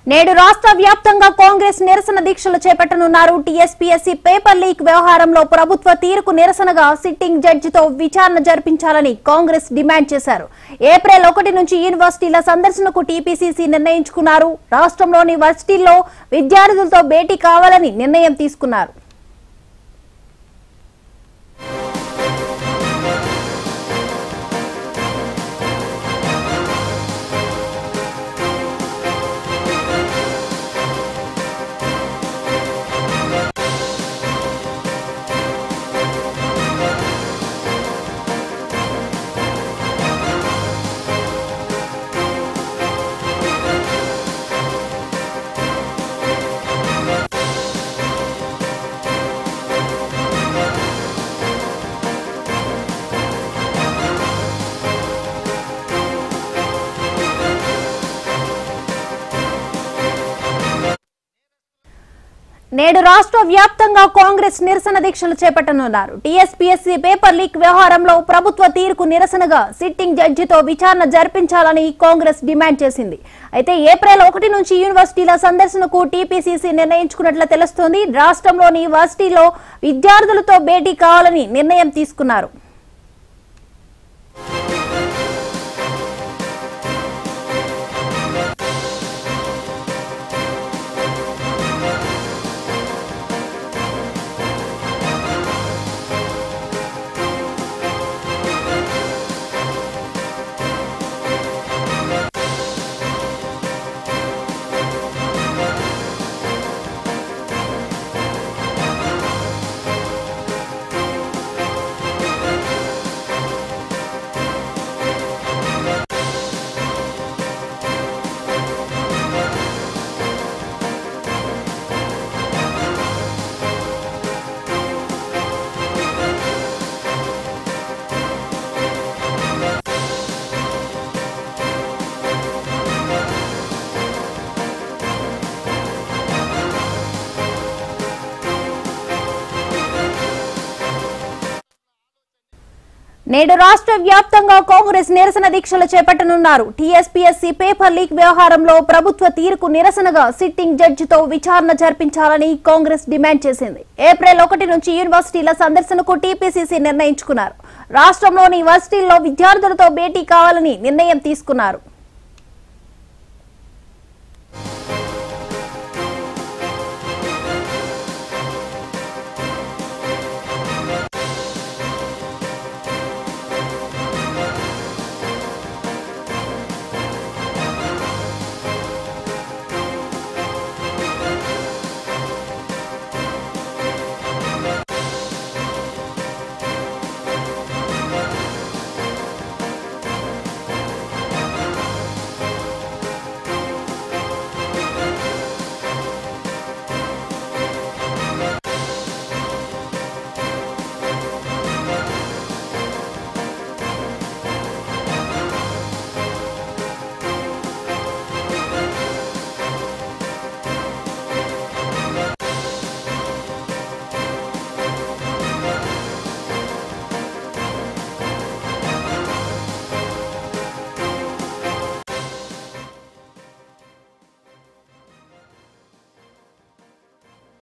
నేడు రాష్ట్ర వ్యాప్తంగా కాంగ్రెస్ నిరసన దీక్షలు చేపట్టనున్నారు టీఎస్పీఎస్సీ పేపర్ లీక్ వ్యవహారంలో ప్రభుత్వ తీరుకు నిరసనగా సిట్టింగ్ జడ్జితో విచారణ జరిపించాలని కాంగ్రెస్ డిమాండ్ చేశారు ఏప్రిల్ ఒకటి నుంచి యూనివర్సిటీల సందర్శనకు టీపీసీసీ నిర్ణయించుకున్నారు రాష్ట్రంలోని వర్సిటీల్లో విద్యార్థులతో భేటీ కావాలని నిర్ణయం తీసుకున్నారు నేడు రాష్ట్ర వ్యాప్తంగా కాంగ్రెస్ నిరసన దీక్షలు చేపట్టనున్నారు టీఎస్పీఎస్సీ పేపర్ లీక్ వ్యవహారంలో ప్రభుత్వ తీరుకు నిరసనగా సిట్టింగ్ జడ్జితో విచారణ జరిపించాలని కాంగ్రెస్ డిమాండ్ చేసింది అయితే ఏప్రిల్ ఒకటి నుంచి యూనివర్సిటీల సందర్శనకు టీపీసీసీ నిర్ణయించుకున్నట్లు తెలుస్తోంది రాష్ట్రంలోని వర్సిటీలో విద్యార్థులతో భేటీ కావాలని నిర్ణయం తీసుకున్నారు నేడు రాష్ట్ర వ్యాప్తంగా కాంగ్రెస్ నిరసన దీక్షలు చేపట్టనున్నారు టీఎస్పీఎస్సీ పేపర్ లీక్ వ్యవహారంలో ప్రభుత్వ తీరుకు నిరసనగా సిట్టింగ్ జడ్జితో విచారణ జరిపించాలని కాంగ్రెస్ డిమాండ్ చేసింది ఏప్రిల్ ఒకటి నుంచి యూనివర్సిటీల సందర్శనకు టీపీసీసీ నిర్ణయించుకున్నారు రాష్ట్రంలోని వర్సిటీల్లో విద్యార్థులతో భేటీ కావాలని నిర్ణయం తీసుకున్నారు